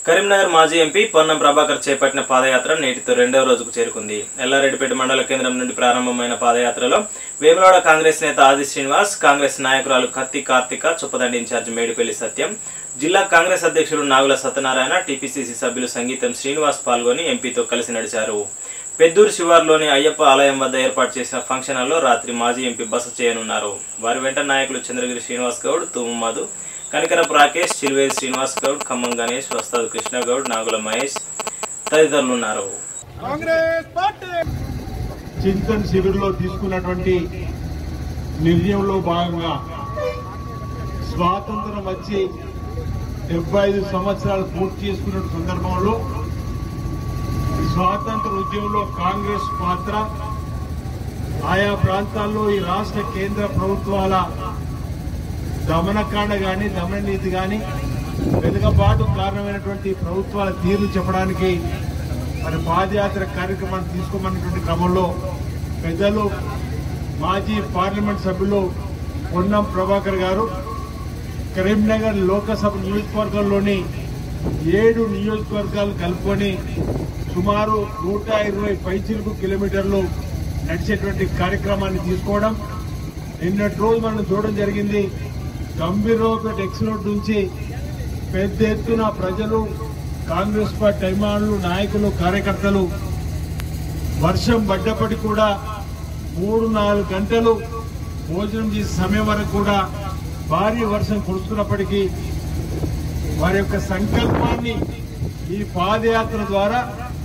కరీంనగర్ మాజీ ఎంపీ పొన్నం ప్రభాకర్ చేపట్టిన పాదయాత్ర నేటితో రెండవ రోజుకు చేరుకుంది ఎల్లారెడ్డిపేట మండల కేంద్రం నుండి ప్రారంభమైన పాదయాత్రలో వేములవాడ కాంగ్రెస్ నేత ఆది శ్రీనివాస్ కాంగ్రెస్ నాయకురాలు కత్తి కార్తిక చొప్పదండి ఇన్ఛార్జ్ మేడిపల్లి సత్యం జిల్లా కాంగ్రెస్ అధ్యక్షుడు నాగుల సత్యనారాయణ టీపీసీసీ సభ్యులు సంగీతం శ్రీనివాస్ పాల్గొని ఎంపీతో కలిసి నడిచారు పెద్దూరు శివార్లోని అయ్యప్ప ఆలయం వద్ద ఏర్పాటు చేసిన ఫంక్షన్ హాల్లో రాత్రి మాజీ ఎంపీ బస చేయనున్నారు వారి వెంట నాయకులు చంద్రగిరి శ్రీనివాస్ గౌడ్ తుమ్ము మధు కనికరపు రాకేష్ చిల్వేరి శ్రీనివాస్ గౌడ్ ఖమ్మం గణేష్ వస్తాదు కృష్ణ గౌడ్ నాగుల మహేష్ తదితరులు ఉన్నారు కాంగ్రెస్ పార్టీ చింతన్ శిబిర్లో తీసుకున్నటువంటి నిర్ణయంలో భాగంగా స్వాతంత్రం వచ్చి డెబ్బై ఐదు సంవత్సరాలు పూర్తి చేసుకున్న సందర్భంలో స్వాతంత్ర ఉద్యమంలో కాంగ్రెస్ పాత్ర ఆయా ప్రాంతాల్లో ఈ రాష్ట్ర కేంద్ర ప్రభుత్వాల దమనకాండ గాని దమన నీతి గాని వెనుకబాటు కారణమైనటువంటి ప్రభుత్వాల తీరు చెప్పడానికి మరి పాదయాత్ర కార్యక్రమాన్ని తీసుకోమన్నటువంటి క్రమంలో పెద్దలు మాజీ పార్లమెంట్ సభ్యులు పొన్నం ప్రభాకర్ గారు కరీంనగర్ లోకసభ నియోజకవర్గంలోని ఏడు నియోజకవర్గాలు కలుపుకొని సుమారు నూట ఇరవై పైచిలుకు కిలోమీటర్లు నడిచేటువంటి కార్యక్రమాన్ని తీసుకోవడం నిన్నటి రోజు మనం చూడడం జరిగింది గంభీరపేట ఎక్స్ రోడ్ నుంచి పెద్ద ఎత్తున ప్రజలు కాంగ్రెస్ పార్టీ అభిమానులు నాయకులు కార్యకర్తలు వర్షం పడ్డప్పటికి కూడా మూడు నాలుగు గంటలు భోజనం చేసే సమయం వరకు కూడా భారీ వర్షం కురుస్తున్నప్పటికీ వారి యొక్క సంకల్పాన్ని ఈ పాదయాత్ర ద్వారా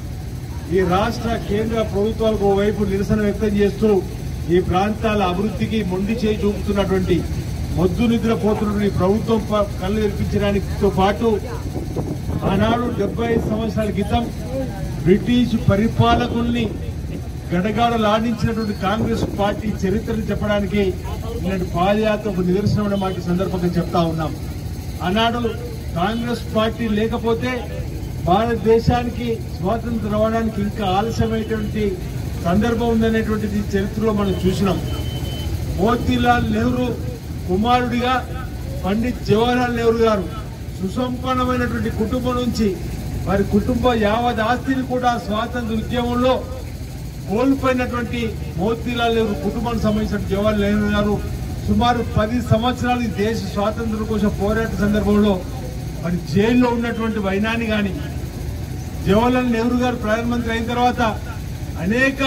ఈ రాష్ట్ర కేంద్ర ప్రభుత్వాలకు ఓవైపు నిరసన వ్యక్తం చేస్తూ ఈ ప్రాంతాల అభివృద్ధికి మొండి చేయి చూపుతున్నటువంటి మొద్దు నిద్రపోతున్నటువంటి ఈ ప్రభుత్వం ప- కళ్ళు తెరిపించడానికితో పాటు ఆనాడు డెబ్బై ఐదు సంవత్సరాల క్రితం బ్రిటిష్ పరిపాలకుల్ని గడగాడలాడించినటువంటి కాంగ్రెస్ పార్టీ చరిత్రను చెప్పడానికి ఇలాంటి పాదయాత్ర ఒక నిదర్శనమైన మాట సందర్భంగా చెప్తా ఉన్నాం ఆనాడు కాంగ్రెస్ పార్టీ లేకపోతే భారతదేశానికి స్వాతంత్రం రావడానికి ఇంకా ఆలస్యమైనటువంటి సందర్భం ఉందనేటువంటిది చరిత్రలో మనం చూసినాం మోతీలాల్ నెహ్రూ కుమారుడిగా పండిత్ జవహర్లాల్ నెహ్రూ గారు సుసంపన్నమైనటువంటి కుటుంబం నుంచి వారి కుటుంబ యావత్ ఆస్తిని కూడా స్వాతంత్ర ఉద్యమంలో కోల్పోయినటువంటి మోతీలాల్ నెహ్రూ కుటుంబానికి సంబంధించిన జవహర్లాల్ నెహ్రూ గారు సుమారు పది సంవత్సరాలు ఈ దేశ స్వాతంత్రం కోసం పోరాట సందర్భంలో మరి జైల్లో ఉన్నటువంటి వైనాన్ని గాని జవహర్లాల్ నెహ్రూ గారు ప్రధానమంత్రి అయిన తర్వాత అనేక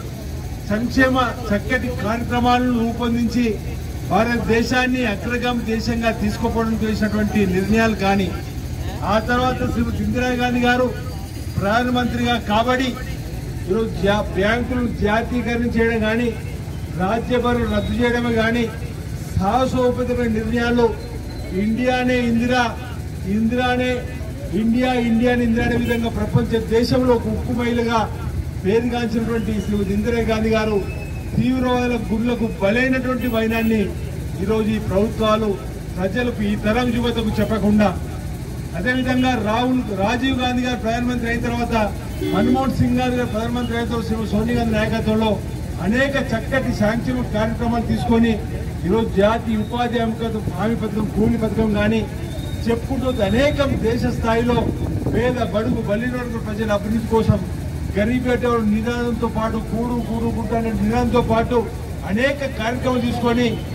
సంక్షేమ చక్కటి కార్యక్రమాలను రూపొందించి భారతదేశాన్ని అగ్రగామి దేశంగా తీసుకుపోవడం చేసినటువంటి నిర్ణయాలు కానీ ఆ తర్వాత శ్రీమతి ఇందిరాగాంధీ గారు ప్రధానమంత్రిగా కాబడి ఈరోజు జా- బ్యాంకులను జాతీయకరణ చేయడం కానీ రాజ్యభరణ రద్దు చేయడమే కానీ సాహసోపేతమైన నిర్ణయాలు ఇండియానే ఇందిరా ఇందిరానే ఇండియా ఇండియాని ఇందిరా అనే విధంగా ప్రపంచ దేశంలో ఒక ఉక్కు మహిళగా పేరుగాంచినటువంటి శ్రీమతి ఇందిరా గాంధీ గారు తీవ్రవాద గురులకు బలైనటువంటి వైనాన్ని ఈరోజు ఈ ప్రభుత్వాలు ప్రజలకు ఈ తరం యువతకు చెప్పకుండా అదేవిధంగా రాహుల్ రాజీవ్ గాంధీ గారు ప్రధానమంత్రి అయిన తర్వాత మన్మోహన్ సింగ్ గారు గారు ప్రధానమంత్రి అయిన తర్వాత శ్రీమతి సోనియా గాంధీ నాయకత్వంలో అనేక చక్కటి సంక్షేమ కార్యక్రమాలు తీసుకొని ఈరోజు జాతీయ ఉపాధి హామీ హామీ పథకం కూలి పథకం కానీ చెప్పుకుంటూ అనేక దేశ స్థాయిలో పేద బడుగు బలినోడు ప్రజల అభివృద్ధి కోసం గరీబేట నినాదంతో పాటు కూడు కూడు గుట్ట అనే నినాదంతో పాటు అనేక కార్యక్రమాలు తీసుకొని